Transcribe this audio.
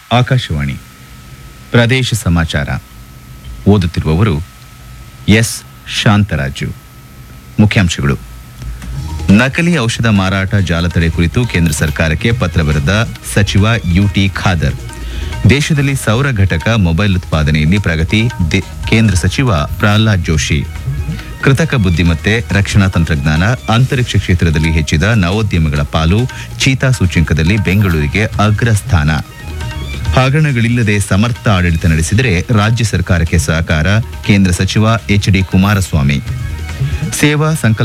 ಆಕಾಶವಾಣಿ ಪ್ರದೇಶ ಸಮಾಚಾರ ಓದುತ್ತಿರುವವರು ಎಸ್ ಶಾಂತರಾಜು ಮುಖ್ಯಾಂಶಗಳು ನಕಲಿ ಔಷಧ ಮಾರಾಟ ಜಾಲತಡೆ ಕುರಿತು ಕೇಂದ್ರ ಸರ್ಕಾರಕ್ಕೆ ಪತ್ರ ಬರೆದ ಸಚಿವ ಯುಟಿ ಖಾದರ್ ದೇಶದಲ್ಲಿ ಸೌರ ಘಟಕ ಮೊಬೈಲ್ ಉತ್ಪಾದನೆಯಲ್ಲಿ ಪ್ರಗತಿ ದೆ- ಕೇಂದ್ರ ಸಚಿವ ಪ್ರಹ್ಲಾದ್ ಜೋಶಿ ಕೃತಕ ಬುದ್ಧಿಮತ್ತೆ ರಕ್ಷಣಾ ತಂತ್ರಜ್ಞಾನ ಅಂತರಿಕ್ಷ ಕ್ಷೇತ್ರದಲ್ಲಿ ಹೆಚ್ಚಿದ ನವೋದ್ಯಮಗಳ ಪಾಲು ಚೀತಾ ಸೂಚ್ಯಂಕದಲ್ಲಿ ಬೆಂಗಳೂರಿಗೆ ಅಗ್ರ ಸ್ಥಾನ ಹಗರಣಗಳಿಲ್ಲದೆ ಸಮರ್ಥ ಆಡಳಿತ ನಡೆಸಿದರೆ ರಾಜ್ಯ ಸರ್ಕಾರಕ್ಕೆ ಸಹಕಾರ ಕೇಂದ್ರ ಸಚಿವ ಎಚ್ ಡಿ ಕುಮಾರಸ್ವಾಮಿ ಸೇವಾ ಸಂಕಲ್ಪ